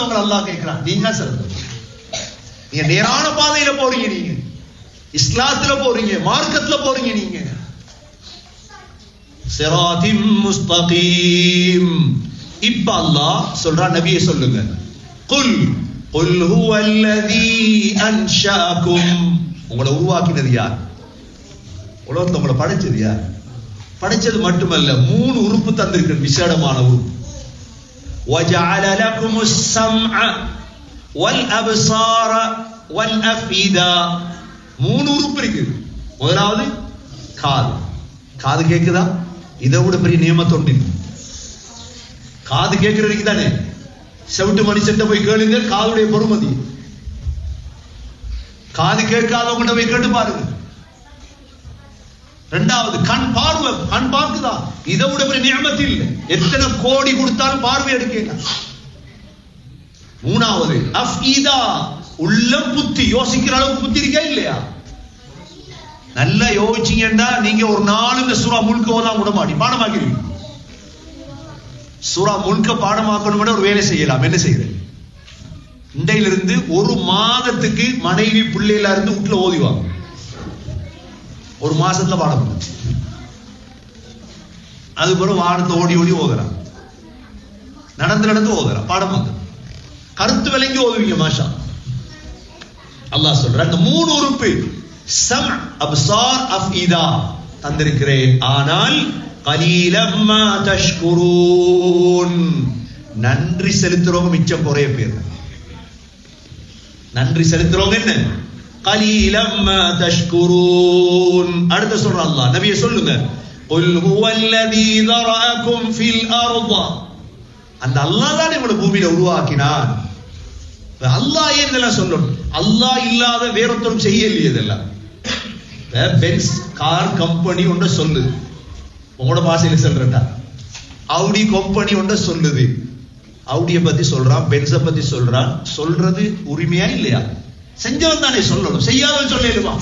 சிறந்தவங்க அல்லாஹ் கேட்கிறான் நீங்க தான் சிறந்தவங்க நீங்க நேரான பாதையில போறீங்க நீங்க இஸ்லாத்துல போறீங்க மார்க்கத்துல போறீங்க நீங்க சிராதிம் முஸ்தகீம் இப்ப அல்லாஹ் சொல்றான் நபியை சொல்லுங்க குல் குல் ஹுவல்லதி அன்ஷாக்கும் உங்களை உருவாக்கினது யார் உலகத்துல உங்களை படைச்சது யார் படைச்சது மட்டுமல்ல மூணு உறுப்பு தந்திருக்கிற விசேடமான உறுப்பு وجعل لكم السمع والأبصار والأفئدة மூணு உறுப்பு இருக்கு முதலாவது காது காது கேக்குதா இதை விட பெரிய நியமத்தொண்டு இல்லை. காது கேட்கறதுக்கு தானே செவிட்டு மனுஷன் போய் கேளுங்க காதுடைய பொறுமதி காது கேட்காதவங்கிட்ட போய் கேட்டு பாருங்க ரெண்டாவது கண் பார்வை கண் பார்க்குதா இதை விட பெரிய நியமத்து இல்லை எத்தனை கோடி கொடுத்தாலும் பார்வை எடுக்க மூணாவது அஃபீதா உள்ளம் புத்தி யோசிக்கிற அளவுக்கு புத்தி இருக்கா இல்லையா நல்லா யோசிச்சீங்கன்னா நீங்க ஒரு நாள் இந்த சூறா முழுக்க ஓதாம விட மாட்டி பாடமாக்கிருவீங்க சூறா முழுக்க பாடமாக்கணும் ஒரு வேலை செய்யலாம் என்ன செய்யறது இண்டையிலிருந்து ஒரு மாதத்துக்கு மனைவி பிள்ளையில இருந்து வீட்டுல ஓதிவாங்க ஒரு மாசத்துல பாடம் பண்ணு. அது பிறகு வாரத்தை ஓடி ஓடி ஓதுறான் நடந்து நடந்து ஓதுறான் பாடம் வந்து கருத்து விளங்கி ஓதுவீங்க மாஷா அல்லாஹ் சொல்ற அந்த மூணு உறுப்பு சம் அப்சார் அஃபீதா தந்திருக்கிறேன் ஆனால் கலீலம்மா தஷ்குரூன் நன்றி செலுத்துறவங்க மிச்சம் குறைய பேர் நன்றி செலுத்துறவங்க என்ன கலீலம்மா தஷ்குரூன் அடுத்து சொல்ற அல்லாஹ் நபியை சொல்லுங்க قل هو الذي ذرأكم في الأرض அந்த அல்லாஹ் தான் இவங்களை பூமியில உருவாக்கினான் இப்ப அல்லாஹ் ஏன் இதெல்லாம் சொல்லணும் அல்லாஹ் இல்லாத வேறொருத்தரும் செய்யலையே இதெல்லாம் இப்ப பென்ஸ் கார் கம்பெனி ஒன்று சொல்லுது உங்களோட பாஷையில சொல்றேன்டா அவுடி கம்பெனி ஒன்று சொல்லுது அவுடிய பத்தி சொல்றான் பென்ஸ பத்தி சொல்றான் சொல்றது உரிமையா இல்லையா செஞ்சவன் தானே சொல்லணும் செய்யாதவன் சொல்லிடுவான்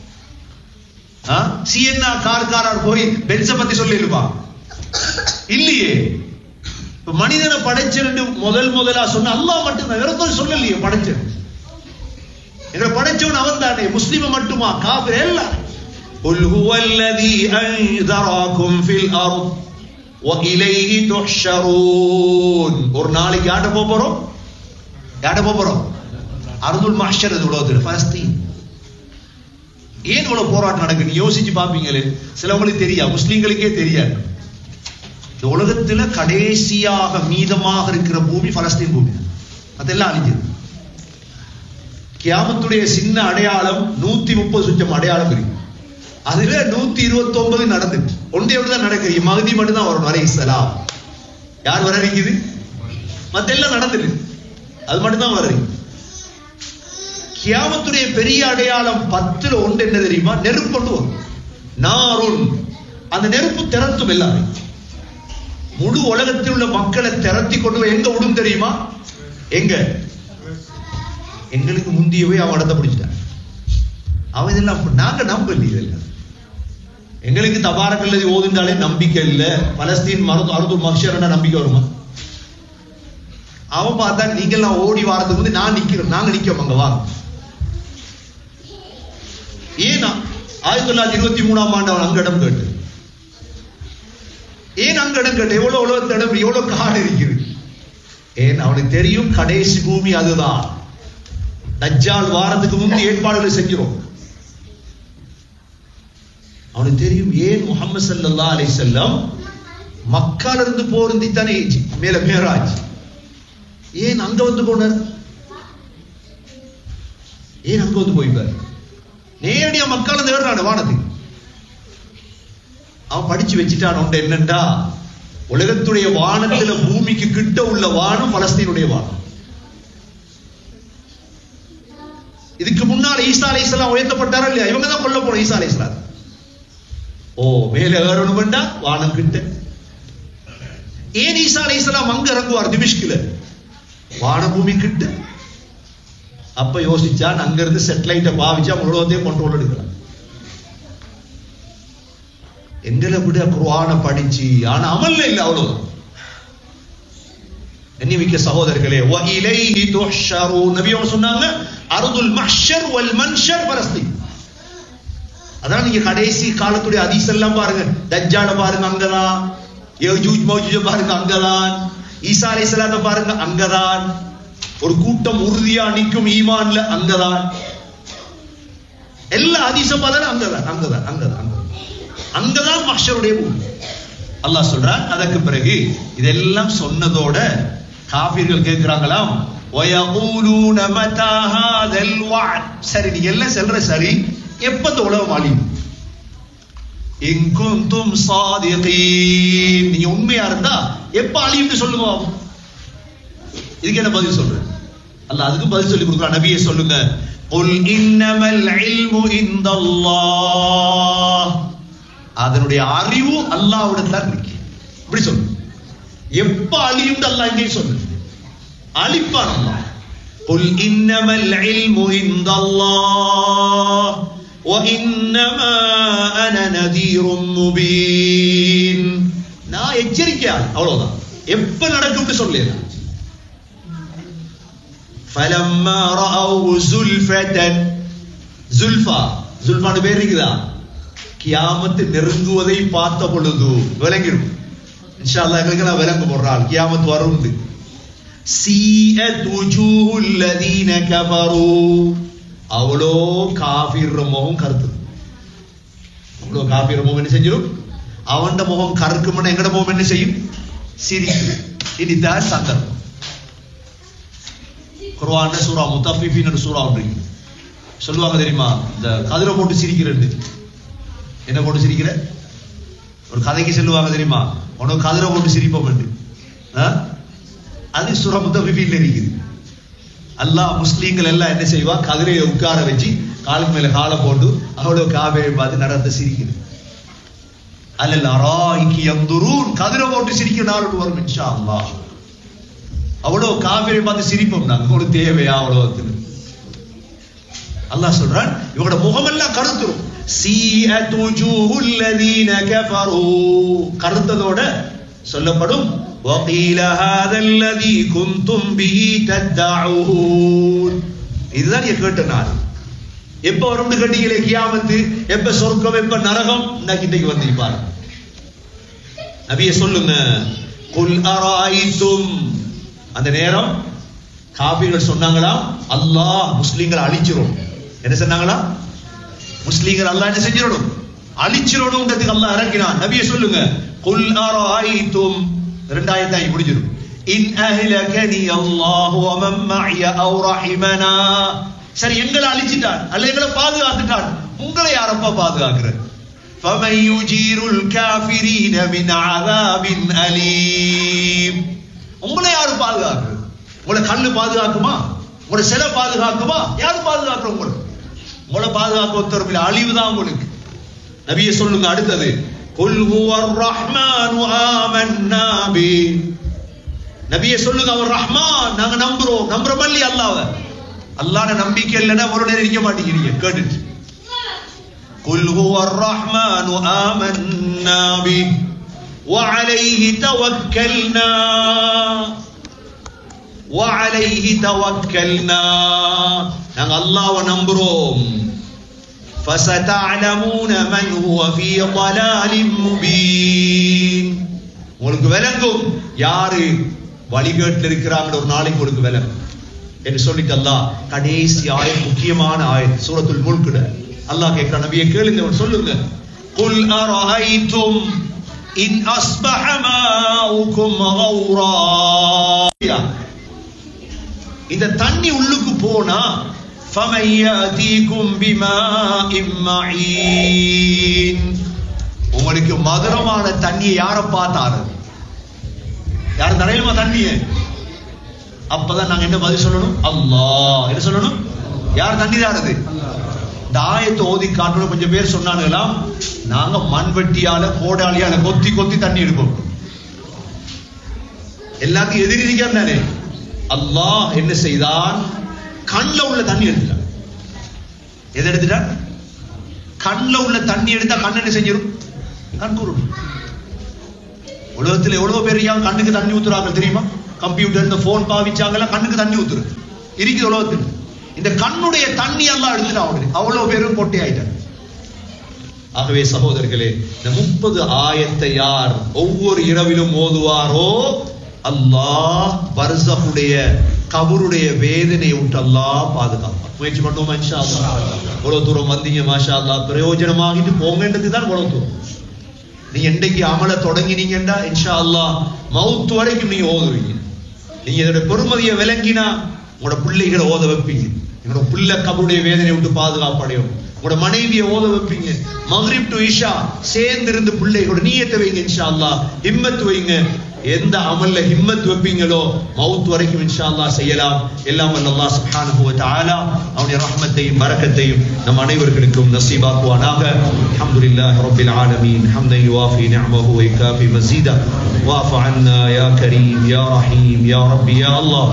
சிஎன்ஆ கார்காரர் போய் பென்ஸ பத்தி சொல்லிடுவா இல்லையே இப்ப மனிதனை படைச்சிருந்து முதல் முதலா சொன்ன அல்லாஹ் மட்டும்தான் வேற ஒருத்தர் சொல்லலையே படைச்சன் எங்களை படைச்சவன் அவன் தானே முஸ்லிம மட்டுமா காபிர் எல்லாம் قل هو الذي أنذركم في الأرض وإليه تحشرون ஒரு நாளைக்கு யார்ட்ட போக போறோம் யார்ட்ட போக போறோம் அருதுல் மஹ்ஷர் இது உலகத்தில் பலஸ்தீன் ஏன் இவ்வளவு போராட்டம் நடக்குது யோசிச்சு பாப்பீங்களே சிலவங்களுக்கு தெரியாது முஸ்லிம்களுக்கே தெரியாது இந்த உலகத்துல கடைசியாக மீதமாக இருக்கிற பூமி பலஸ்தீன் பூமி தான். அதெல்லாம் அழிஞ்சது கியாமத்துடைய சின்ன அடையாளம் நூத்தி முப்பது சுற்றம் அடையாளம் இருக்கு அதுல நூத்தி இருபத்தி ஒன்பது நடந்துச்சு ஒன்றே தான் நடக்குது மகதி மட்டும் தான் வரணும் அலை சலாம் யார் வர இருக்குது மத்த எல்லாம் நடந்துட்டு அது மட்டும் தான் வருது கியாமத்துடைய பெரிய அடையாளம் பத்துல ஒன்று என்ன தெரியுமா நெருப்பு கொண்டு வரும் நாருன் அந்த நெருப்பு திறத்தும் எல்லாரும் முழு உலகத்தில் உள்ள மக்களை திரட்டி கொண்டு போய் எங்க விடும் தெரியுமா எங்க எங்களுக்கு முந்தியவே அவன் இடத்த பிடிச்சிட்டான் அவன் இதெல்லாம் அப்ப- நாங்க நம்பல இதெல்லாம் எங்களுக்கு தபாரக்கல்லதி ஓதுண்டாலே நம்பிக்கை இல்ல பலஸ்தீன் மருது அருது மக்ஷரன நம்பிக்கை வருமா அவன் பார்த்தா நீங்கெல்லாம் ஓடி வாரதுக்கு வந்து நான் நிக்கிறோம் நாங்க நிக்கிறோம் அங்க வாங்க ஏன்னா ஆயிரத்தி தொள்ளாயிரத்தி இருபத்தி மூணாம் ஆண்டு அவன் அங்க இடம் கேட்டு ஏன் அங்க இடம் கேட்டு எவ்வளவு உலகத்து இடம் எவ்வளவு காடு இருக்குது ஏன் அவனுக்கு தெரியும் கடைசி பூமி அதுதான் தஜ்ஜால் வாரத்துக்கு முந்தி ஏற்பாடுகளை செஞ்சிரும் அவனுக்கு தெரியும் ஏன் முகமது ஸல்லல்லாஹு அலைஹி வஸல்லம் மக்கால இருந்து போருந்தி தானே மேல மேராஜ் ஏன் அங்க வந்து போனார் ஏன் அங்க வந்து போய்ப்பார் நேரடியா மக்கால இருந்து ஏறான வானத்துக்கு அவன் படிச்சு வச்சுட்டான் உண்டு என்னண்டா உலகத்துடைய வானத்துல பூமிக்கு கிட்ட உள்ள வானம் பலஸ்தீனுடைய வானம் இதுக்கு முன்னால ஈசா அலைஹிஸ்ஸலாம் உயர்த்தப்பட்டாரா இல்லையா இவங்க தான் கொல்ல போன ஈசா அலைஹிஸ்ஸலாம் ஓ மேல ஏறணும் வேண்டா வானம் கிட்ட ஏன் ஈசா அலைஹிஸ்ஸலாம் அங்க இறங்குவார் திமிஷ்கில வானபூமி கிட்ட அப்ப யோசிச்சான் அங்க இருந்து செட்டலைட்டை பாவிச்சா முழுவதையும் கண்ட்ரோல் எடுக்கலாம் எங்களை விட குர்ஆனை படிச்சு ஆனா அமல்ல இல்ல அவ்வளவுதான் கண்ணிமிக்க சகோதரர்களே வ இலைஹி துஹ்ஷரூன் நபி அவங்க சொன்னாங்க அர்துல் மஹ்ஷர் வல் மன்ஷர் பலஸ்தீன் அதான் நீங்க கடைசி காலத்துடைய ஹதீஸ் எல்லாம் பாருங்க தஜ்ஜால பாருங்க அங்கதான் யஜூஜ் மௌஜூஜ பாருங்க அங்கதான் ஈசா அலைஹிஸ்ஸலாத்தை பாருங்க அங்கதான் ஒரு கூட்டம் உறுதியா நிக்கும் ஈமான்ல அங்கதான் எல்லா ஹதீஸும் பார்த்தாலும் அங்கதான் அங்கதான் அங்கதான் அங்கதான் அங்கதான் மஹ்ஷருடைய பூமி அல்லாஹ் சொல்றான் அதற்கு பிறகு இதெல்லாம் சொன்னதோட காபீர்கள் கேட்கிறாங்களாம் وَيَقُولُونَ مَتَى هَذَا الْوَعْدُ சரி நீங்க எல்லாம் சொல்ற சரி எப்ப இந்த உலகம் அழியும் இன் குந்தும் சாதிகீன் நீங்க உண்மையா இருந்தா எப்ப அழியும்னு சொல்லுங்க இதுக்கு என்ன பதில் சொல்றேன் அல்லாஹ் அதுக்கு பதில் சொல்லி கொடுக்குறான் நபியே சொல்லுங்க قُلْ إِنَّمَا الْعِلْمُ عِندَ اللَّهِ அதனுடைய அறிவு அல்லாஹ்விடம் தான் இருக்கு இப்படி சொல்லு எப்ப அழியும் அல்லாஹ் இங்கே சொல்லு அழிப்பான் அல்லாஹ் قل إنما العلم عند الله وإنما أنا نذير مبين நான் எச்சரிக்கையாள் அவ்வளவுதான் எப்ப நடக்கும்னு சொல்லல فلما رأوا زلفة زلفا زلفான்னு பேர் இருக்குதா கியாமத்து நெருங்குவதை பார்த்த பொழுது விளங்கிடும் இன்ஷா அல்லாஹ் எங்களுக்கு நான் விளங்க போடுறாள் கியாமத்து வரும் சீஅத் wujuhul ladina கஃபரு அவ்வளோ காஃபிர் முகம் கருத்து அவ்வளோ காஃபிர் முகம் என்ன செஞ்சிடும் அவன்ட முகம் கருக்கும்னா எங்கட முகம் என்ன செய்யும் சிரிக்கும் இதுதான் சந்தர்ப்பம் குர்ஆன்ல சூரா முத்தஃபிஃபின் சூரா ஒன்று இருக்கு. சொல்லுவாங்க தெரியுமா இந்த கதிரை போட்டு சிரிக்கிறது என்ன போட்டு சிரிக்கிற ஒரு கதைக்கு சொல்லுவாங்க தெரியுமா உனக்கு கதிரை போட்டு சிரிப்போம் என்று ஆ? அது சூரா முத்தஃபிஃபின்ல இருக்குது அல்லாஹ் முஸ்லீம்கள் எல்லாம் என்ன செய்வா கதிரையை உட்கார வச்சு காலுக்கு மேல காலை போட்டு அவ்வளவு காவேரி பார்த்து நடந்த சிரிக்குது அல்ல அராய்க்கு எந்துரூன் கதிரை போட்டு சிரிக்கிற நாள் வரும் இன்ஷா அல்லாஹ் அவ்வளவு காவிரி பார்த்து சிரிப்போம் நாங்க ஒரு தேவையா அவ்வளவு அல்லாஹ் சொல்றான் இவங்களோட முகமெல்லாம் கருத்துரும் சீஅத் wujuhul ladina கஃபரு கருத்ததோட சொல்லப்படும் وقيل هذا الذي كنتم به تدعون இதுதான் நீங்க கேட்ட நாள் எப்ப வரும்னு கேட்டீங்களே கியாமத்து எப்ப சொர்க்கம் எப்ப நரகம் இன்னைக்கு இன்னைக்கு வந்து பாருங்க நபிய சொல்லுங்க குல் அராய்தும் அந்த நேரம் காபீர்கள் சொன்னாங்களாம் அல்லாஹ் முஸ்லீம்களை அழிச்சிரும் என்ன சொன்னாங்களா முஸ்லீம்கள் அல்லாஹ் என்ன செஞ்சிடணும் அழிச்சிடணும்ன்றதுக்கு அல்லாஹ் இறங்கினான் நபிய சொல்லுங்க குல் அராய்தும் ரெண்டாயிரத்தி முடிஞ்சிடும் இன் அஹ்லகனி அல்லாஹ் வ மன் மஅய அவ் ரஹிமனா சரி எங்களை அழிச்சிட்டான் அல்ல எங்களை பாதுகாத்துட்டான் உங்களை யாரப்பா பாதுகாக்கிற فمن يجير الكافرين من عذاب أليم உங்களை யாரு பாதுகாக்குறது உங்களை கண்ணு பாதுகாக்குமா உங்களை சிலை பாதுகாக்குமா யாரு பாதுகாக்குற உங்களை உங்களை பாதுகாக்க ஒருத்தரும் இல்லை அழிவு தான் உங்களுக்கு நபியை சொல்லுங்க அடுத்தது குல் ஹுவர் ரஹ்மானு ஆமன்னா பி நபியை சொல்லுங்க அவர் ரஹ்மான் நாங்க நம்புறோம் நம்புறோம் இல்லையா அல்லாஹ்வை அல்லாஹ்ன நம்பிக்கை இல்லைன்னா ஒரு நேரம் இருக்க மாட்டேங்கிறீங்க கேட்டுட்டு قل هو الرحمن آمنا به وعليه توكلنا وعليه توكلنا நாங்க அல்லாஹ்வை நம்புறோம் فستعلمون من هو في ضلال مبين உங்களுக்கு விளங்கும் யாரு வழிகேட்டில் இருக்கிறாங்க ஒரு நாளைக்கு உங்களுக்கு விளங்கும் என்று சொல்லிட்டு அல்லாஹ் கடைசி ஆயத் முக்கியமான ஆயத் சூரத்துல் முல்குல அல்லாஹ் கேட்கிற நபியை கேளுங்க சொல்லுங்க குல் அரஐத்தும் இன் அஸ்பஹ மாஉக்கும் கௌரா இந்த தண்ணி உள்ளுக்கு போனா فمن يأتيكم بماء معين உங்களுக்கு மதுரமான தண்ணியை யார பார்த்தாரு யார் தரையிலுமா தண்ணிய அப்பதான் நாங்க என்ன பதில் சொல்லணும் அல்லாஹ் என்ன சொல்லணும் யார் தண்ணி தானது இந்த ஆயத்தை ஓதி காட்டணும் கொஞ்சம் பேர் சொன்னாங்களாம் நாங்க மண்வெட்டியால கோடாலியால கொத்தி கொத்தி தண்ணி எடுப்போம் எல்லாத்தையும் எதிரி இருக்காரு அல்லாஹ் என்ன செய்தான் கண்ல உள்ள தண்ணி எடுத்துட்டான் எதை எடுத்துட்டான் கண்ல உள்ள தண்ணி எடுத்தா கண் என்ன செஞ்சிடும் கண் கூறும் உலகத்தில் எவ்வளவு பேர் ஏன் கண்ணுக்கு தண்ணி ஊத்துறாங்க தெரியுமா கம்ப்யூட்டர் இந்த போன் பாவிச்சாங்கலாம் கண்ணுக்கு தண்ணி ஊத்துரு இருக்குது உலகத்துக்கு இந்த கண்ணுடைய தண்ணி எல்லாம் எடுத்துட்டு அவங்களுக்கு அவ்வளவு பேரும் கொட்டி ஆயிட்டாங்க ஆகவே சகோதரர்களே இந்த முப்பது ஆயத்தை யார் ஒவ்வொரு இரவிலும் ஓதுவாரோ அல்லாஹ் பர்சகுடைய கபருடைய வேதனை விட்டு அல்லாஹ் பாதுகாப்பான் முயற்சி பண்ணுவோமா இன்ஷா அல்லாஹ் இவ்வளவு தூரம் வந்தீங்க மாஷா அல்லாஹ் பிரயோஜனமாகிட்டு போங்கன்றது தான் இவ்வளவு தூரம் நீங்க என்னைக்கு அமல தொடங்கினீங்கன்னா இன்ஷா அல்லாஹ் மவுத் வரைக்கும் நீங்க ஓதுவீங்க நீங்க இதோட பெருமதியை விளங்கினா உங்களோட பிள்ளைகளை ஓத வைப்பீங்க உங்களோட பிள்ளை கபருடைய வேதனை விட்டு பாதுகாப்படையும் உங்களோட மனைவியை ஓத வைப்பீங்க மக்ரிப் டு இஷா சேர்ந்து இருந்து பிள்ளைகளோட நீயத்தை வைங்க இன்ஷா அல்லாஹ் ஹிம்மத் வைங்க எந்த அமல்ல ஹிம்மத் வைப்பீங்களோ மவுத் வரைக்கும் இன்ஷா அல்லாஹ் செய்யலாம் எல்லாம் வல்ல அல்லாஹ் சுப்ஹானஹு வ தஆலா அவனுடைய ரஹ்மத்தையும் பரக்கத்தையும் நம் அனைவர்களுக்கும் நசீபாக்குவானாக அல்ஹம்துலில்லாஹி ரப்பில் ஆலமீன் ஹம்dan யுவாஃபி நிஅமஹு வ யுகாஃபி மஸீதா واعف عنا يا كريم يا رحيم يا ربي يا الله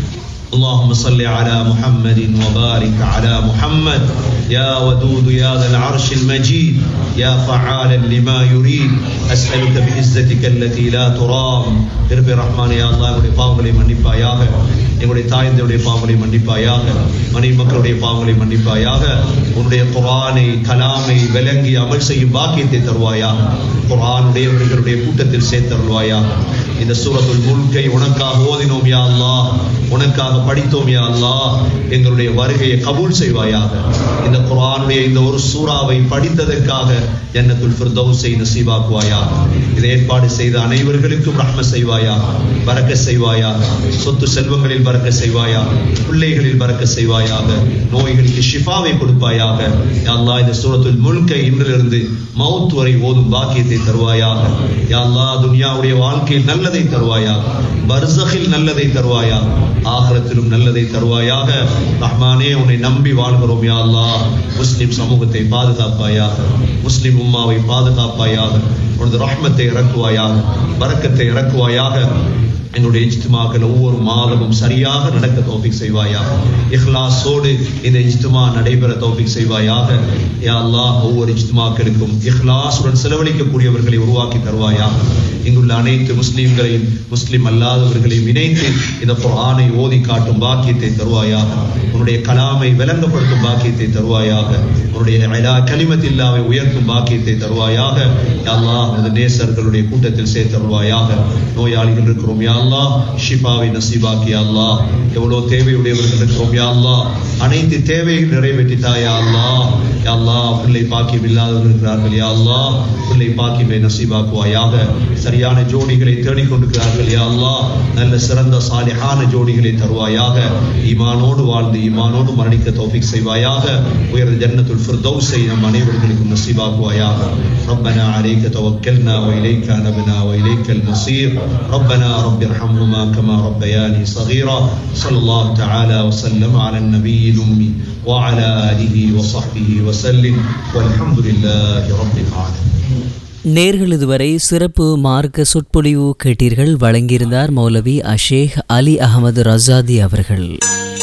اللهم صل على محمد وبارك على محمد يا ودود يا ذا العرش المجيد يا فعالا لما يريد أسألك بعزتك التي لا ترام திருப்பி ரஹ்மான் யா அல்லாஹ் எங்களுடைய பாவங்களை மன்னிப்பாயாக எங்களுடைய தாய்ந்தருடைய பாவங்களை மன்னிப்பாயாக மனைவி மக்களுடைய பாவங்களை மன்னிப்பாயாக உன்னுடைய குரானை கலாமை விளங்கி அமல் செய்யும் பாக்கியத்தை தருவாயாக குரானுடையவர்களுடைய கூட்டத்தில் சேர்த்தருள்வாயாக இந்த சூரத்துல் முல்கை உனக்காக ஓதினோம் யா அல்லாஹ் உனக்காக படித்தோம் யா அல்லாஹ் எங்களுடைய வருகையை கபூல் செய்வாயாக இந்த குரானுடைய இந்த ஒரு சூறாவை படித்ததற்காக ஜன்னத்துல் ஃபிர்தௌஸை நசீபாக்குவாயாக இதை ஏற்பாடு செய்த அனைவர்களுக்கும் ரஹ்ம செய்வாயாக பறக்க செய்வாயாக சொத்து செல்வங்களில் பறக்க செய்வாயாக பிள்ளைகளில் பறக்க செய்வாயாக நோய்களுக்கு ஷிஃபாவை கொடுப்பாயாக யா அல்லாஹ் இந்த சூரத்துல் முல்கை இன்றிலிருந்து மவுத் வரை ஓதும் பாக்கியத்தை தருவாயாக யா அல்லாஹ் துனியாவுடைய வாழ்க்கையில் நல்லதை தருவாயாக பர்சகில் நல்லதை தருவாயாக ஆகரத்திலும் நல்லதை தருவாயாக ரஹ்மானே உன்னை நம்பி வாழ்கிறோம் யா அல்லாஹ் முஸ்லிம் சமூகத்தை பாதுகாப்பாயாக முஸ்லிம் உம்மாவை பாதுகாப்பாயாக உனது ரஹ்மத்தை இறக்குவாயாக பரக்கத்தை இறக்குவாயாக எங்களுடைய இஜ்திமாக்கள் ஒவ்வொரு மாதமும் சரியாக நடக்க தௌஃபிக் செய்வாயாக இஹ்லாஸோடு இந்த இஜ்திமா நடைபெற தௌஃபிக் செய்வாயாக யா அல்லாஹ் ஒவ்வொரு இஜ்திமாக்களுக்கும் இஹ்லாஸுடன் செலவழிக்கக்கூடியவர்களை உருவாக்கி தருவாயாக இங்குள்ள அனைத்து முஸ்லிம்களையும் முஸ்லிம் அல்லாதவர்களையும் இணைத்து இந்த குர்ஆனை ஓதி காட்டும் பாக்கியத்தை தருவாயாக உன்னுடைய கலாமை விளங்கப்படுத்தும் பாக்கியத்தை தருவாயாக உன்னுடைய அலா கலிமத்தில்லாவை உயர்த்தும் பாக்கியத்தை தருவாயாக யா அல்லாஹ் இந்த நேசர்களுடைய கூட்டத்தில் சேர்த்தருள்வாயாக நோயாளிகள் இருக்கிறோம் யா அல்லாஹ் ஷிஃபாவை நசீபாக்கி யா அல்லாஹ் எவ்வளவு தேவையுடையவர்கள் இருக்கிறோம் யா அல்லாஹ் அனைத்து தேவைகள் நிறைவேற்றித்தா யா அல்லாஹ் யா அல்லாஹ் பிள்ளை பாக்கியம் இல்லாதவர்கள் இருக்கிறார்கள் யா அல்லாஹ் பிள்ளை பாக்கியமை நசீபாக்குவாயாக சரியான ஜோடிகளை தேடிக்கொண்டிருக்கிறார்கள் யா அல்லாஹ் நல்ல சிறந்த சாலிஹான ஜோடிகளை தருவாயாக ஈமானோடு வாழ்ந்து ஈமானோடு மரணிக்க தௌஃபிக் செய்வாயாக உயர்ந்த ஜன்னத்துல் ஃபிர்தௌஸை நம் அனைவர்களுக்கும் நசீபாக்குவாயாக ربنا عليك توكلنا وإليك أنبنا وإليك المصير ربنا رب ارحمهما كما ربياني صغيرا صلى الله تعالى وسلم على النبي الأمي وعلى آله وصحبه وسلم والحمد لله رب العالمين நேர்கள் இதுவரை சிறப்பு மார்க்க சொற்பொழிவு கேட்டீர்கள் வழங்கியிருந்தார் மௌலவி அஷேக் அலி அகமது ரசாதி அவர்கள்